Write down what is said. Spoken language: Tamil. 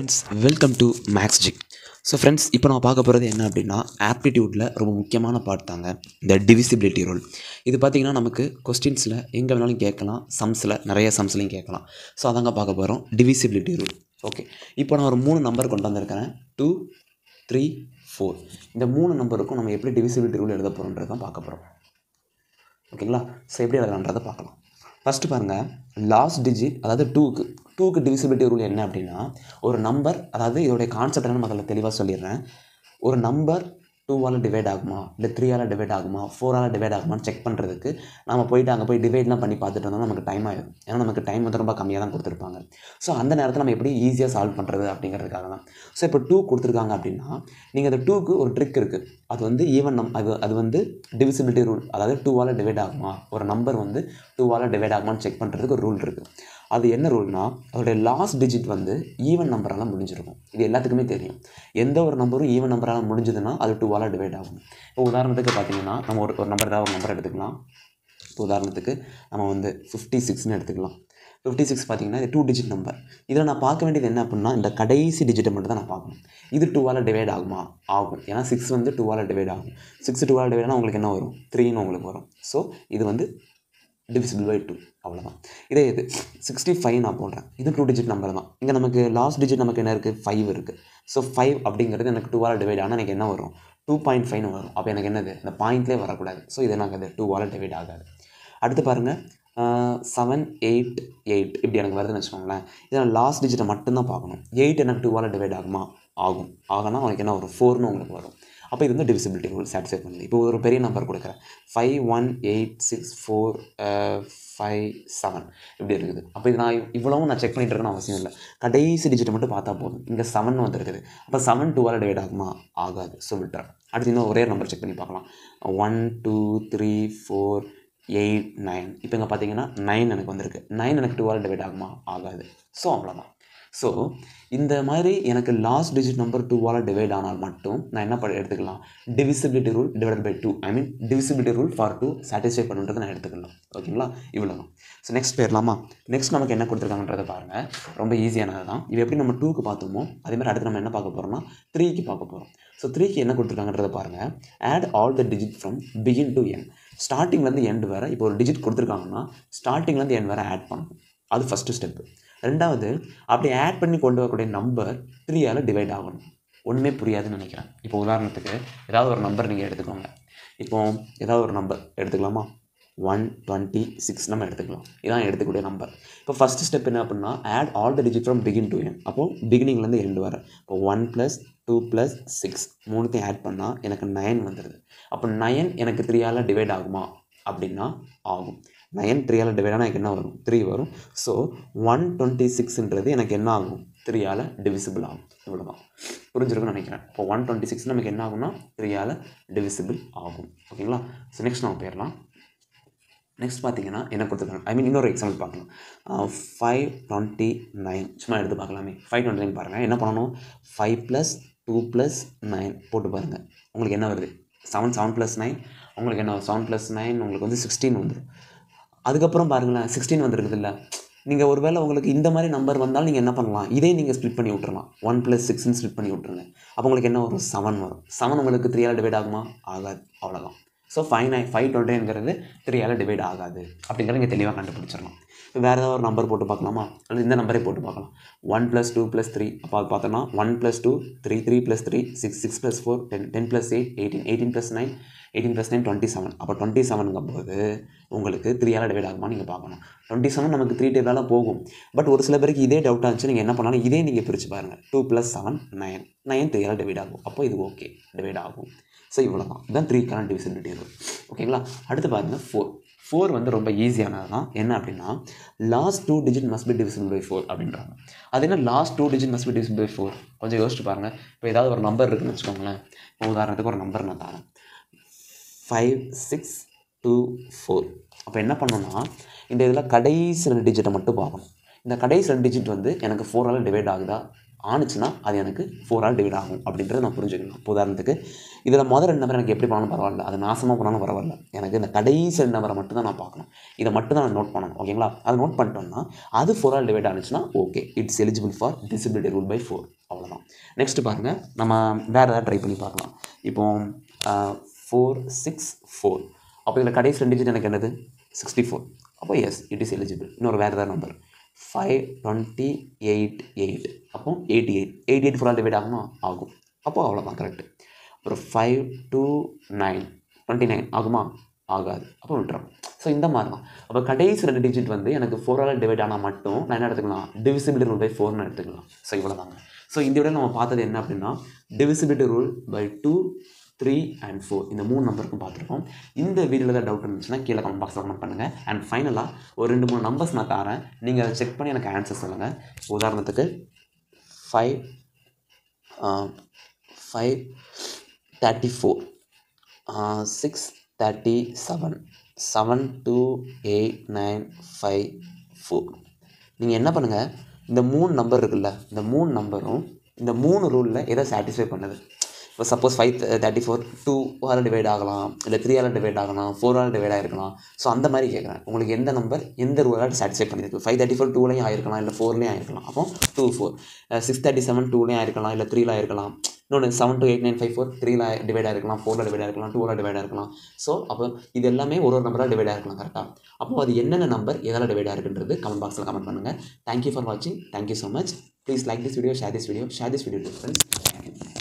friends welcome to max jig so friends இப்போ நான் பார்க்க போகிறது என்ன அப்படின்னா ஆப்டிடியூட்டில் ரொம்ப முக்கியமான பார்ட் தாங்க இந்த டிவிசிபிலிட்டி ரூல் இது பார்த்திங்கன்னா நமக்கு கொஸ்டின்ஸில் எங்கே வேணாலும் கேட்கலாம் சம்ஸில் நிறைய சம்ஸ்லையும் கேட்கலாம் ஸோ அதாங்க பார்க்க போகிறோம் டிவிசிபிலிட்டி ரூல் ஓகே இப்போ நான் ஒரு மூணு நம்பர் கொண்டு வந்திருக்கிறேன் டூ த்ரீ ஃபோர் இந்த மூணு நம்பருக்கும் நம்ம எப்படி டிவிசிபிலிட்டி ரூல் எழுத போகிறோன்றது தான் பார்க்க போகிறோம் ஓகேங்களா ஸோ எப்படி எழுதலான்றதை பார்க்கலாம் ஃபஸ்ட்டு பாருங்கள் லாஸ்ட் டிஜிட் அதாவது டூக்கு டூக்கு டிவிசிபிலிட்டி ரூல் என்ன அப்படின்னா ஒரு நம்பர் அதாவது இதோடைய கான்செப்ட் என்ன முதல்ல தெளிவாக சொல்லிடுறேன் ஒரு நம்பர் டூவால் டிவைட் ஆகுமா இல்லை த்ரீயால் டிவைட் ஆகுமா ஃபோரால் டிவைட் ஆகுமான்னு செக் பண்ணுறதுக்கு நம்ம போயிட்டு அங்கே போய் டிவைட்லாம் பண்ணி பார்த்துட்டு வந்தோம் நமக்கு டைம் ஆகிடும் ஏன்னா நமக்கு டைம் வந்து ரொம்ப கம்மியாக தான் கொடுத்துருப்பாங்க ஸோ அந்த நேரத்தில் நம்ம எப்படி ஈஸியாக சால்வ் பண்ணுறது அப்படிங்கிறதுக்காக தான் ஸோ இப்போ டூ கொடுத்துருக்காங்க அப்படின்னா நீங்கள் அந்த டூக்கு ஒரு ட்ரிக் இருக்குது அது வந்து ஈவன் நம் அது அது வந்து டிவிசிபிலிட்டி ரூல் அதாவது டூவால் டிவைட் ஆகுமா ஒரு நம்பர் வந்து டூவால் டிவைட் ஆகுமான்னு செக் பண்ணுறதுக்கு ஒரு ரூல் இருக்குது அது என்ன ரூல்னா அதோடைய லாஸ்ட் டிஜிட் வந்து ஈவன் நம்பரால் முடிஞ்சிருக்கும் இது எல்லாத்துக்குமே தெரியும் எந்த ஒரு நம்பரும் ஈவன் நம்பரால் முடிஞ்சதுன்னா அது டூவால் டிவைட் ஆகும் இப்போ உதாரணத்துக்கு பார்த்தீங்கன்னா நம்ம ஒரு ஒரு நம்பர் ஏதாவது ஒரு நம்பர் எடுத்துக்கலாம் இப்போ உதாரணத்துக்கு நம்ம வந்து ஃபிஃப்டி சிக்ஸ்னு எடுத்துக்கலாம் ஃபிஃப்டி சிக்ஸ் பார்த்தீங்கன்னா இது டூ டிஜிட் நம்பர் இதில் நான் பார்க்க வேண்டியது என்ன அப்படின்னா இந்த கடைசி டிஜிட்டை மட்டும் தான் நான் பார்க்கணும் இது டூவால் டிவைட் ஆகுமா ஆகும் ஏன்னா சிக்ஸ் வந்து டூவால் டிவைட் ஆகும் சிக்ஸ் டூவால் டிவைட்னா உங்களுக்கு என்ன வரும் த்ரீன்னு உங்களுக்கு வரும் ஸோ இது வந்து டிவிசிபிள் பை டூ அவ்வளோதான் இதே இது சிக்ஸ்டி ஃபைவ் நான் போடுறேன் இது டூ டிஜிட் நம்பர் தான் இங்கே நமக்கு லாஸ்ட் டிஜிட் நமக்கு என்ன இருக்குது ஃபைவ் இருக்குது ஸோ ஃபைவ் அப்படிங்கிறது எனக்கு டூவால் டிவைட் ஆனால் எனக்கு என்ன வரும் டூ பாயிண்ட் ஃபைவ்னு வரும் அப்போ எனக்கு என்னது இந்த பாயிண்ட்லேயே வரக்கூடாது ஸோ இது எனக்கு அது டூவால் டிவைட் ஆகாது அடுத்து பாருங்கள் செவன் எயிட் எயிட் இப்படி எனக்கு வருதுன்னு வச்சுக்கோங்களேன் இதில் லாஸ்ட் டிஜிட்டை மட்டும்தான் பார்க்கணும் எயிட் எனக்கு டூவால் டிவைட் ஆகுமா ஆகும் ஆகனா உனக்கு என்ன வரும் ஃபோர்னு உங்களுக்கு வரும் அப்போ இது வந்து டிவிசிபிலிட்டி ரூல் சாட்டிஸ்ஃபை பண்ணுது இப்போ ஒரு பெரிய நம்பர் கொடுக்குறேன் five one eight six four five seven இப்படி இருக்குது அப்போ இது நான் இவ்வளவும் நான் செக் பண்ணிட்டு இருக்கேன்னு அவசியம் இல்லை கடைசி டிஜிட்டை மட்டும் பார்த்தா போதும் இங்கே செவன் வந்துருக்குது அப்போ செவன் டூவால் டிவைட் ஆகுமா ஆகாது ஸோ விட்டுறேன் அடுத்து இன்னும் ஒரே நம்பர் செக் பண்ணி பார்க்கலாம் one two three four eight nine இப்போ இங்கே பார்த்தீங்கன்னா நைன் எனக்கு வந்திருக்கு நைன் எனக்கு டூவால் டிவைட் ஆகுமா ஆகாது ஸோ அவ்வளோதான் ஸோ இந்த மாதிரி எனக்கு லாஸ்ட் டிஜிட் நம்பர் டூவால் டிவைட் ஆனால் மட்டும் நான் என்ன பண்ண எடுத்துக்கலாம் divisibility rule divide by two I mean divisibility rule for two satisfy பண்ணுன்றதை நான் எடுத்துக்கலாம் ஓகேங்களா இவ்வளோ தான் ஸோ நெக்ஸ்ட் போயிடலாமா நெக்ஸ்ட் நமக்கு என்ன கொடுத்துருக்காங்கன்றதை பாருங்கள் ரொம்ப ஈஸியானது தான் இது எப்படி நம்ம டூக்கு பார்த்தோமோ அதே மாதிரி அடுத்து நம்ம என்ன பார்க்க போகிறோம்னா த்ரீக்கு பார்க்க போகிறோம் ஸோ த்ரீக்கு என்ன கொடுத்துருக்காங்கன்றதை பாருங்கள் add all the digit from begin to end ஸ்டார்டிங்லேருந்து எண்ட் வரை இப்போ ஒரு டிஜிட் கொடுத்துருக்காங்கன்னா ஸ்டார்டிங்லேருந்து எண்ட் வரை ஆட் பண்ணணும் அது ஃபஸ்ட்டு ஸ்டெப்பு ரெண்டாவது அப்படி ஆட் பண்ணி கொண்டு வரக்கூடிய நம்பர் த்ரீயால் டிவைட் ஆகணும் ஒன்றுமே புரியாதுன்னு நினைக்கிறேன் இப்போ உதாரணத்துக்கு ஏதாவது ஒரு நம்பர் நீங்கள் எடுத்துக்கோங்க இப்போ ஏதாவது ஒரு நம்பர் எடுத்துக்கலாமா ஒன் டுவெண்ட்டி சிக்ஸ் நம்ம எடுத்துக்கலாம் இதான் எடுத்துக்கூடிய நம்பர் இப்போ ஃபஸ்ட்டு ஸ்டெப் என்ன அப்படின்னா add all the digit from begin to end அப்போது பிகினிங்லேருந்து எண்டு வர இப்போ one plus two plus six மூணுத்தையும் ஆட் பண்ணால் எனக்கு நயன் வந்துடுது அப்போ நயன் எனக்கு த்ரீயால் டிவைட் ஆகுமா அப்படின்னா ஆகும் நயன் த்ரீயால் டிவைட் ஆனால் எனக்கு என்ன வரும் த்ரீ வரும் ஸோ ஒன் டுவெண்ட்டி சிக்ஸ்ன்றது எனக்கு என்ன ஆகும் த்ரீயால் டிவிசிபிள் ஆகும் இவ்வளோ தான் புரிஞ்சிருக்குன்னு நினைக்கிறேன் இப்போ ஒன் டுவெண்ட்டி சிக்ஸ் நமக்கு என்ன ஆகும்னா த்ரீயால் டிவிசிபிள் ஆகும் ஓகேங்களா ஸோ நெக்ஸ்ட் நம்ம போயிடலாம் நெக்ஸ்ட் பார்த்தீங்கன்னா என்ன கொடுத்துருக்காங்க ஐ மீன் இன்னொரு எக்ஸாம்பிள் பார்க்கலாம் ஃபைவ் டுவெண்ட்டி நைன் சும்மா எடுத்து பார்க்கலாமே ஃபைவ் டுவெண்ட்டி நைன் பாருங்கள் என்ன பண்ணணும் five plus two plus nine போட்டு பாருங்கள் உங்களுக்கு என்ன வருது செவன் செவன் ப்ளஸ் நைன் உங்களுக்கு என்ன செவன் ப்ளஸ் நைன் உங்களுக்கு வந்து சிக்ஸ்டீன் வந்துடும் அதுக்கப்புறம் பாருங்களேன் சிக்ஸ்டீன் வந்துருக்குது இல்லை நீங்கள் ஒருவேளை உங்களுக்கு இந்த மாதிரி நம்பர் வந்தாலும் நீங்கள் என்ன பண்ணலாம் இதே நீங்கள் ஸ்ப்ளிட் பண்ணி விட்டுறலாம் ஒன் ப்ளஸ் சிக்ஸ்னு ஸ்ப்ளிட் பண்ணி விட்ருங்க அப்போ உங்களுக்கு என்ன வரும் செவன் வரும் செவன் உங்களுக்கு த்ரீயால் டிவைட் ஆகுமா ஆகாது அவ்வளோதான் ஸோ ஃபைவ் நைன் ஃபைவ் டுவெண்ட்டிங்கிறது த்ரீயால் டிவைட் ஆகாது அப்படிங்கிறத நீங்கள் தெளிவாக கண்டுபிடிச்சிடலாம் இப்போ வேறு ஏதாவது ஒரு நம்பர் போட்டு பார்க்கலாமா அல்லது இந்த நம்பரே போட்டு பார்க்கலாம் one plus two plus three அப்போ அது பார்த்தோன்னா one plus two three three plus three six six plus four ten ten plus eight eighteen eighteen plus nine eighteen plus nine twenty seven அப்போ டுவெண்ட்டி செவனுங்கும் போது உங்களுக்கு த்ரீயால் டிவைட் ஆகுமா நீங்கள் பார்க்கணும் டுவெண்ட்டி செவன் நமக்கு த்ரீ டேவால் போகும் பட் ஒரு சில பேருக்கு இதே டவுட்டாக இருந்துச்சு நீங்கள் என்ன பண்ணாலும் இதே நீங்கள் பிரித்து பாருங்கள் two plus seven nine nine த்ரீயால் டிவைட் ஆகும் அப்போ இது ஓகே டிவைட் ஆகும் ஸோ இவ்வளோ தான் இதுதான் த்ரீக்கான டிவிசிபிலிட்டி இது ஓகேங்களா அடுத்து பாருங்கள் ஃபோர் ஃபோர் வந்து ரொம்ப ஈஸியானது தான் என்ன அப்படின்னா last two digit must be divisible by four அப்படின்றாங்க அது என்ன last two digit must be divisible by four கொஞ்சம் யோசிச்சு பாருங்கள் இப்போ ஏதாவது ஒரு நம்பர் இருக்குன்னு வச்சுக்கோங்களேன் இப்போ உதாரணத்துக்கு ஒரு நம்பர் நான் தரேன் ஃபைவ் சிக்ஸ் டூ ஃபோர் அப்போ என்ன பண்ணணும்னா இந்த இதில் கடைசி ரெண்டு டிஜிட்டை மட்டும் பார்க்கணும் இந்த கடைசி ரெண்டு டிஜிட் வந்து எனக்கு ஃபோரால் டிவைட் ஆகுதா ஆணுச்சுன்னா அது எனக்கு ஃபோரால் டிவைட் ஆகும் அப்படின்றத நான் புரிஞ்சுக்கணும் இப்போ உதாரணத்துக்கு இதில் முதல் ரெண்டு நம்பர் எனக்கு எப்படி பண்ணாலும் பரவாயில்ல அது நாசமாக போனாலும் பரவாயில்ல எனக்கு இந்த கடைசி ரெண்டு நம்பரை மட்டும் தான் நான் பார்க்கணும் இதை மட்டும் தான் நான் நோட் பண்ணணும் ஓகேங்களா அது நோட் பண்ணிட்டோம்னா அது ஃபோரால் டிவைட் ஆனிச்சுன்னா okay it's eligible for disability rule by four அவ்வளோதான் நெக்ஸ்ட் பாருங்கள் நம்ம வேறு ஏதாவது ட்ரை பண்ணி பார்க்கலாம் இப்போ ஃபோர் சிக்ஸ் ஃபோர் அப்போ இதில் கடைசி ரெண்டு digit எனக்கு என்னது சிக்ஸ்டி ஃபோர் அப்போ எஸ் இட் இஸ் எலிஜிபிள் இன்னொரு வேறு ஏதாவது number five twenty eight eight அப்போ எயிட்டி எயிட் எயிட்டி எயிட் ஃபுல்லாக டிவைட் ஆகுமா ஆகும் அப்போ அவ்வளோதான் கரெக்டு அப்புறம் five two nine twenty nine ஆகுமா ஆகாது அப்போ விட்டுறோம் ஸோ இந்த மாதிரி தான் அப்போ கடைசி ரெண்டு டிஜிட் வந்து எனக்கு ஃபோரால் டிவைட் ஆனால் மட்டும் நான் என்ன எடுத்துக்கலாம் டிவிசிபிலிட்டி ரூல் பை ஃபோர்னு எடுத்துக்கலாம் ஸோ இவ்வளோ தாங்க ஸோ இந்த விட நம்ம பார்த்தது என்ன அப்படின்னா divisibility rule by two three and four இந்த மூணு நம்பருக்கும் பார்த்துருக்கோம் இந்த வீடியோவில் ஏதாவது டவுட் இருந்துச்சுன்னா கீழே கமெண்ட் பாக்ஸில் கமெண்ட் பண்ணுங்கள் அண்ட் ஃபைனலாக ஒரு ரெண்டு மூணு நம்பர்ஸ் நான் தரேன் நீங்கள் அதை செக் பண்ணி எனக்கு ஆன்சர் சொல்லுங்கள் உதாரணத்துக்கு five five thirty four six thirty seven seven two eight nine five four நீங்கள் என்ன பண்ணுங்கள் இந்த மூணு நம்பர் இருக்குல்ல இந்த மூணு நம்பரும் இந்த மூணு ரூலில் எதை சாட்டிஸ்ஃபை பண்ணுது இப்போ suppose five thirty four two ஆல் டிவைட் ஆகலாம் இல்லை த்ரீ ஆல் டிவைட் ஆகலாம் ஃபோர் ஆல் டிவைட் ஆகிருக்கலாம் ஸோ அந்த மாதிரி கேட்குறேன் உங்களுக்கு எந்த நம்பர் எந்த ரூலாக சாட்டிஸ்ஃபை பண்ணியிருக்கு ஃபைவ் தேர்ட்டி ஃபோர் டூலையும் ஆயிருக்கலாம் இல்லை ஃபோர்லேயும் ஆயிருக்கலாம் அப்போ two four six thirty seven டூலேயும் ஆயிருக்கலாம் இல்லை த்ரீல ஆயிருக்கலாம் இன்னொன்று seven two eight nine five four த்ரீல டிவைட் ஆயிருக்கலாம் ஃபோரில் டிவைட் ஆயிருக்கலாம் டூவில் டிவைட் ஆயிருக்கலாம் ஸோ அப்போ இது எல்லாமே ஒரு ஒரு நம்பராக டிவைட் ஆயிருக்கலாம் கரெக்டாக அப்போ அது என்னென்ன நம்பர் எதால் டிவைட் ஆயிருக்குன்றது கமெண்ட் பாக்ஸில் கமெண்ட் பண்ணுங்கள் தேங்க்யூ ஃபார் வாட்சிங் thank you so much please like this video share this video share this video to friends